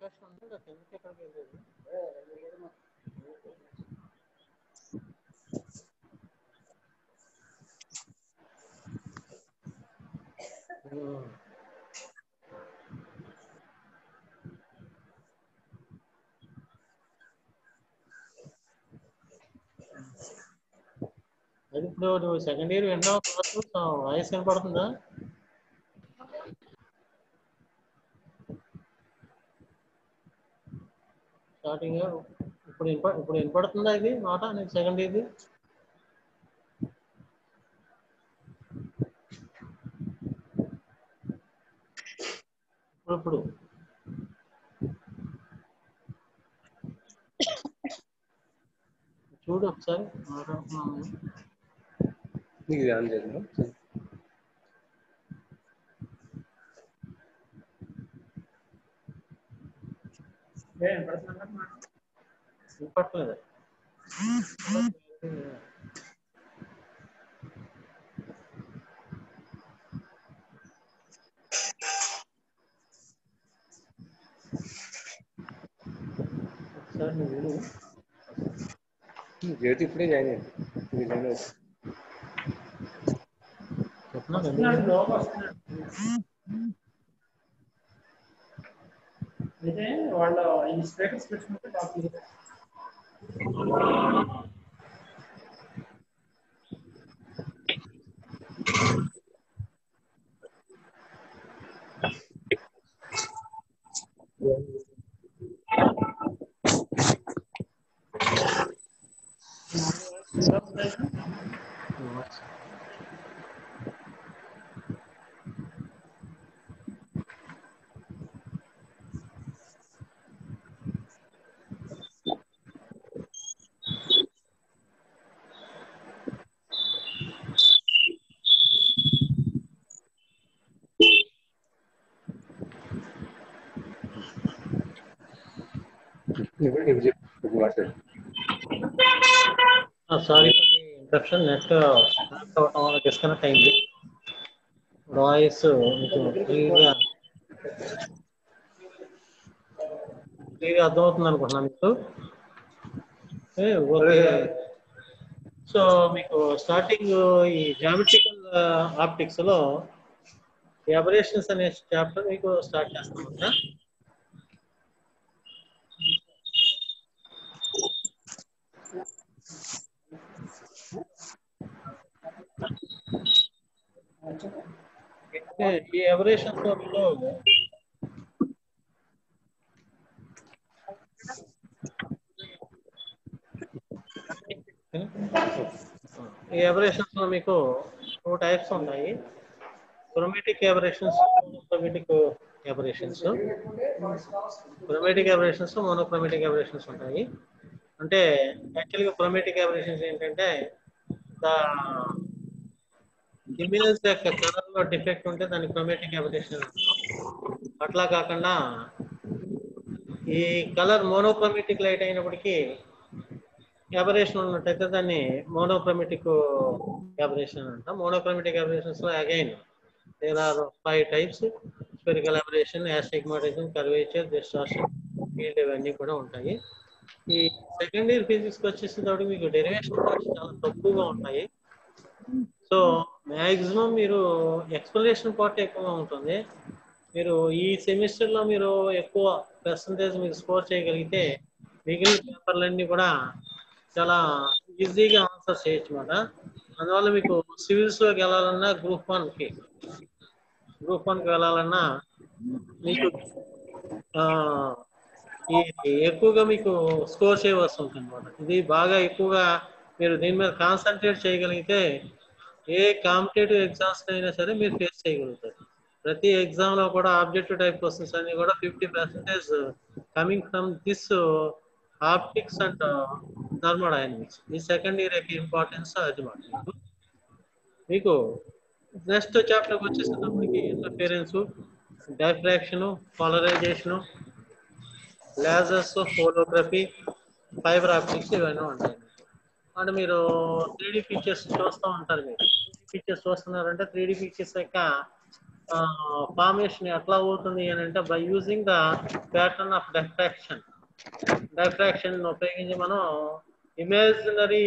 అవకాశం ఉంది నాకు ఎందుకు ఎక్కడికి వెళ్ళలేదు ఉమ్. అది ఇప్పుడు నువ్వు సెకండ్ ఇయర్ విన్నావు క్లాసు వాయిస్ వినపడుతుందా స్టార్టింగ్ ఇప్పుడు వినప ఇప్పుడు వినపడుతుందా ఇది మాట నీకు సెకండ్ ఇది ఇప్పుడు ఇప్పుడు చూడు ఒకసారి మాట్లాడుతున్నాను నీకు ఇది ఆన్ చేద్దాం వినపడలేదు ఒకసారి నువ్వు విను. జ్యోతి ఇప్పుడే జాయిన్ అయ్యింది ఇది జాయిన్ అవుతుంది చెప్పనా ఎందుకు? అయితే వాళ్ళ ఈ స్టేటస్ పెట్టుకుంటే నాకు ఇది ఇప్పుడు ఇప్పుడు చెప్పు ఇప్పుడు మాట్లాడు sorry for the interruption net connect అవ్వటం వల్ల డిస్కనెక్ట్ అయింది వాయిస్ మీకు క్లియర్గా క్లియర్గా అర్థమవుతుంది అనుకుంటున్నాను మీకు ఏ, ఓకే సో మీకు స్టార్టింగ్ ఈ జామెట్రికల్ ఆప్టిక్స్ లో ఎబరేషన్స్ అనే చాప్టర్ మీకు స్టార్ట్ చేస్తాం కదా అయితే ఈ ఎబరేషన్స్ లో ఈ ఎబరేషన్స్ లో మీకు టూ టైప్స్ ఉన్నాయి chromatic aberrations chromatic aberrations chromatic aberrations monochromatic aberrations ఉంటాయి అంటే యాక్చువల్గా క్రోమేటిక్ ఎబరేషన్స్ ఏంటంటే ద ఇమేజ్ యొక్క కలర్ లో డిఫెక్ట్ ఉంటే దాన్ని క్రోమేటిక్ ఎబరేషన్ అట్లా కాకుండా ఈ కలర్ మోనోక్రోమేటిక్ లైట్ అయినప్పటికీ ఎబరేషన్ ఉన్నట్టయితే దాన్ని మోనోక్రోమేటిక్ ఎబరేషన్ అంటాం మోనోక్రోమేటిక్ ఎబరేషన్స్ లో again there are five types spherical aberration astigmatism curvature distortion field ఇవన్నీ కూడా ఉంటాయి ఈ సెకండ్ ఇయర్ ఫిజిక్స్ వచ్చేసేటప్పుడు మీకు డెరివేషన్ చాలా తక్కువగా ఉంటాయి సో మ్యాక్సిమం మీరు ఎక్స్ప్లెనేషన్ పార్ట్ ఎక్కువగా ఉంటుంది మీరు ఈ సెమిస్టర్ లో మీరు ఎక్కువ పర్సంటేజ్ మీరు స్కోర్ చేయగలిగితే మిగిలిన పేపర్లన్నీ కూడా చాలా ఈజీగా ఆన్సర్ చేయొచ్చు అన్నమాట అందువల్ల మీకు సివిల్స్ లోకి వెళ్ళాలన్నా గ్రూప్ వన్ కి గ్రూప్ వన్ కి వెళ్ళాలన్నా మీకు ఆ, ఈ ఎక్కువగా మీకు స్కోర్ చేయవలసి ఉంటుంది అనమాట ఇది బాగా ఎక్కువగా మీరు దీని మీద కాన్సన్ట్రేట్ చేయగలిగితే ఏ కాంపిటేటివ్ ఎగ్జామ్స్ అయినా సరే మీరు ఫేస్ చేయగలుగుతారు ప్రతి ఎగ్జామ్ లో కూడా ఆబ్జెక్టివ్ టైప్ క్వశ్చన్స్ అన్ని కూడా fifty percentage coming from this optics and thermodynamics ఈ సెకండ్ ఇయర్ యొక్క ఇంపార్టెన్స్ అది మాట మీకు. మీకు నెక్స్ట్ చాప్టర్ వచ్చేసేటప్పటికి interference diffraction polarisation lasers holography fibre optics ఇవన్నీ ఉంటాయి అంటే మీరు త్రీ డి పిక్చర్స్ చూస్తూ ఉంటారు మీరు పిక్చర్స్ చూస్తున్నారంటే త్రీ డి పిక్చర్స్ యొక్క ఫార్మేషన్ ఎట్లా అవుతుంది అని అంటే by using the pattern of diffraction diffraction ఉపయోగించి మనం ఇమేజినరీ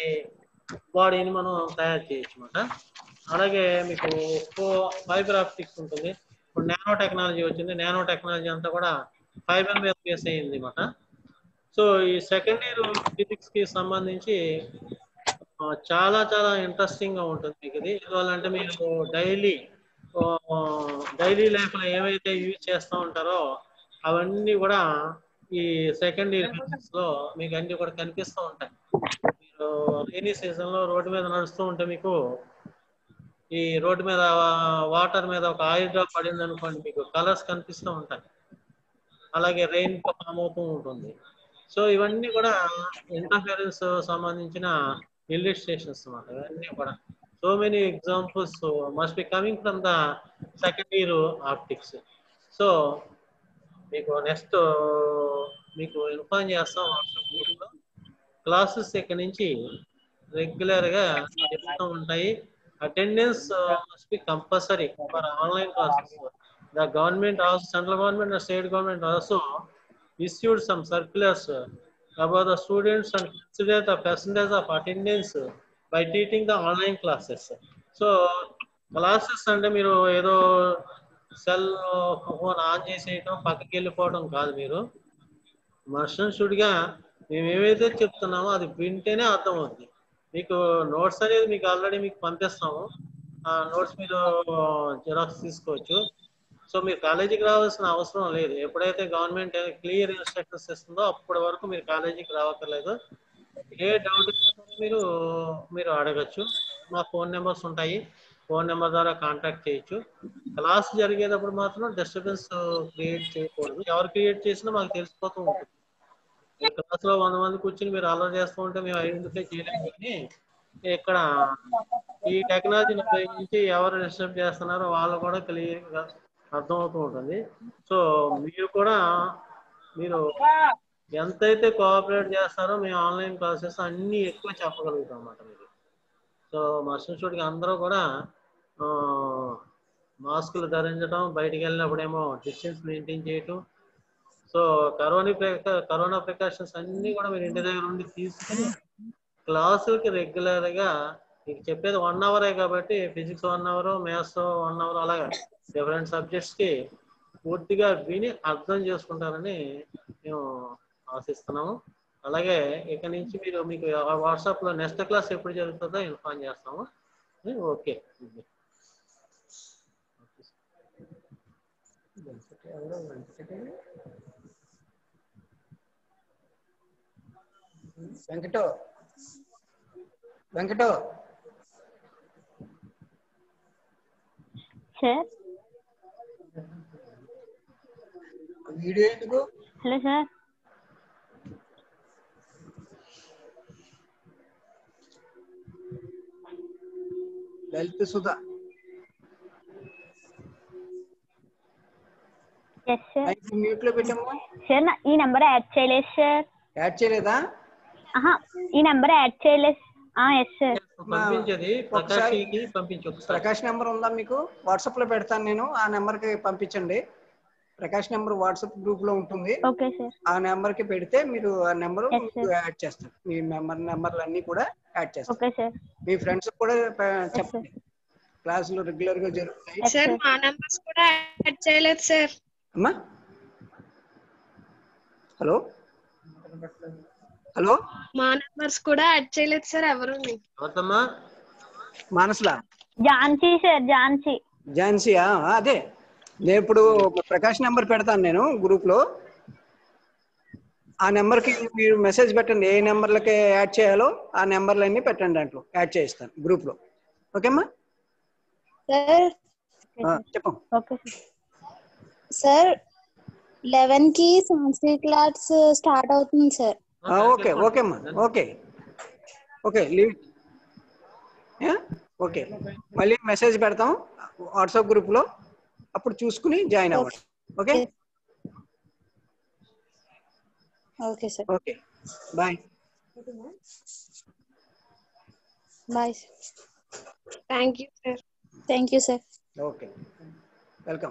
బాడీని మనం తయారు చేయొచ్చు అన్నమాట అలాగే మీకు ఫైబర్ ఆప్టిక్స్ ఉంటుంది ఇప్పుడు నానో టెక్నాలజీ వచ్చింది నానో టెక్నాలజీ అంతా కూడా ఫైబర్ మీద బేస్ అయ్యింది అన్నమాట సో ఈ సెకండ్ ఇయర్ ఫిజిక్స్ కి సంబంధించి ఆ, చాలా చాలా ఇంట్రెస్టింగ్ గా ఉంటుంది మీకు ఇది ఎందువల్లంటే మీరు డైలీ డైలీ లైఫ్ లో ఏవైతే యూజ్ చేస్తూ ఉంటారో అవన్నీ కూడా ఈ సెకండ్ ఇయర్ ఫిజిక్స్ లో మీకు అన్ని కూడా కనిపిస్తూ ఉంటాయి మీరు రైనీ సీజన్ లో రోడ్డు మీద నడుస్తూ ఉంటే మీకు ఈ రోడ్డు మీద వాటర్ మీద ఒక ఆయిల్ డ్రాప్ పడింది అనుకోండి మీకు కలర్స్ కనిపిస్తూ ఉంటాయి అలాగే రెయిన్ ఫామ్ అవుతూ ఉంటుంది సో ఇవన్నీ కూడా ఇంటర్ఫిరెన్స్ సంబంధించిన ఇల్లిస్ట్రేషన్స్ అన్నమాట ఇవన్నీ కూడా so many examples must be coming from the second year optics so మీకు నెక్స్ట్ మీకు ఇన్ఫార్మ్ చేస్తాం వాట్సాప్ గ్రూప్లో క్లాసెస్ ఇక్కడ నుంచి రెగ్యులర్ గా చెప్తూ ఉంటాయి attendance must be compulsory for online classes the government also central government and state government also issued some circulars about the students and consider the percentage of attendance by teaching the online classes. So classes అంటే మీరు ఏదో cell phone on చేసేయటం పక్కకి వెళ్ళిపోవడం కాదు మీరు గా మేము ఏవైతే చెప్తున్నామో అది వింటేనే అర్థం అవుతుంది మీకు నోట్స్ అనేది మీకు ఆల్రెడీ మీకు పంపిస్తాము ఆ నోట్స్ మీరు జిరాక్స్ తీసుకోవచ్చు సో మీరు కాలేజీకి రావాల్సిన అవసరం లేదు ఎప్పుడైతే గవర్నమెంట్ క్లియర్ ఇన్స్ట్రక్షన్స్ ఇస్తుందో అప్పటి వరకు మీరు కాలేజీకి రావక్కర్లేదు ఏ డౌట్ మీరు మీరు అడగచ్చు మా ఫోన్ నెంబర్స్ ఉంటాయి ఫోన్ నెంబర్ ద్వారా కాంటాక్ట్ చేయొచ్చు క్లాస్ జరిగేటప్పుడు మాత్రం డిస్టర్బెన్స్ క్రియేట్ చేయకూడదు ఎవరు క్రియేట్ చేసినా మాకు తెలిసిపోతూ ఉంటుంది క్లాస్ లో వంద మంది కూర్చుని మీరు అలర్ చేస్తూ ఉంటే మేము ఐడెంటిఫై చేయలేము కానీ ఇక్కడ ఈ టెక్నాలజీని ఉపయోగించి ఎవరు డిస్టర్బ్ చేస్తున్నారో వాళ్ళు కూడా క్లియర్ గా అర్థమవుతూ ఉంటుంది సో మీరు కూడా మీరు ఎంతైతే కోఆపరేట్ చేస్తారో మేము ఆన్లైన్ క్లాసెస్ అన్ని ఎక్కువ చెప్పగలుగుతాం అన్నమాట మీరు సో మా స్టూడెంట్కి అందరూ కూడా మాస్కులు ధరించడం బయటికి వెళ్ళినప్పుడేమో డిస్టెన్స్ మెయింటైన్ చేయటం సో కరోనా కరోనా ప్రికాషన్స్ అన్ని కూడా మీరు ఇంటి దగ్గర ఉండి తీసుకుని క్లాసులకి రెగ్యులర్ గా మీకు చెప్పేది వన్ అవరే కాబట్టి physics one hour maths one hour అలాగా డిఫరెంట్ సబ్జెక్ట్స్ కి పూర్తిగా విని అర్థం చేసుకుంటారని మేము ఆశిస్తున్నాము అలాగే ఇక నుంచి మీరు మీకు వాట్సాప్ లో నెక్స్ట్ క్లాస్ ఎప్పుడు జరుగుతుందో ఇన్ఫార్మ్ చేస్తాము ఓకే వెంకటో వెంకటో సార్ వీడియో ఎందుకు hello sir Lalitha Sudha yes sir mute లో పెట్టమ్మా సార్ నా ఈ నెంబర్ యాడ్ చేయలేదు సార్ యాడ్ చేయలేదా ఆహా ఈ నెంబర్ యాడ్ చేయలేదు ఎస్ సార్ పంపించేది ఒకసారి- ప్రకాష్కి పంపించు ఒకసారి ప్రకాష్ నెంబర్ ఉందా మీకు వాట్సాప్ లో పెడతాను నేను ఆ నెంబర్ కి పంపించండి ప్రకాష్ నెంబర్ వాట్సాప్ గ్రూప్ లో ఉంటుంది ఓకే సార్ ఆ నెంబర్ కి పెడితే మీరు ఆ నెంబర్ Yes, sir. యాడ్ చేస్తారు మీ మెంబర్ నెంబర్లు అన్ని కూడా యాడ్ చేస్తారు ఓకే సార్ మీ ఫ్రెండ్స్ కూడా ప- చెప్పండి క్లాసులు రెగ్యులర్ గా జరుగుతాయి సార్ మా నంబర్స్ కూడా యాడ్ చేయలేదు సార్ అమ్మా హలో హలో మా నంబర్స్ కూడా యాడ్ చేయలేదు సార్ ఎవరు ఎవరిదమ్మా మానసులా ఝాన్సీ సార్ ఝాన్సీ ఝాన్సీయా అదే నేను ఇప్పుడు ప్రకాష్ నెంబర్ పెడతాను నేను గ్రూప్ లో ఆ నెంబర్ కి మీరు మెసేజ్ పెట్టండి ఏ నెంబర్లకి యాడ్ చేయాలో ఆ నెంబర్లన్నీ పెట్టండి దాంట్లో యాడ్ చేయిస్తాను గ్రూప్ లో ఓకేమ్మా సార్ ఆ, చెప్పు ఓకే సార్ సార్ లెవెన్ కి సంస్కృత్ క్లాస్ స్టార్ట్ అవుతుంది సార్ ఆ, ఓకే ఓకేమ్మా ఓకే ఓకే లీవ్ ఓకే మళ్ళీ మెసేజ్ పెడతాం వాట్సాప్ గ్రూప్ లో అప్పుడు చూసుకుని జాయిన్ అవ్వండి okay okay sir okay bye bye thank you sir thank you sir okay welcome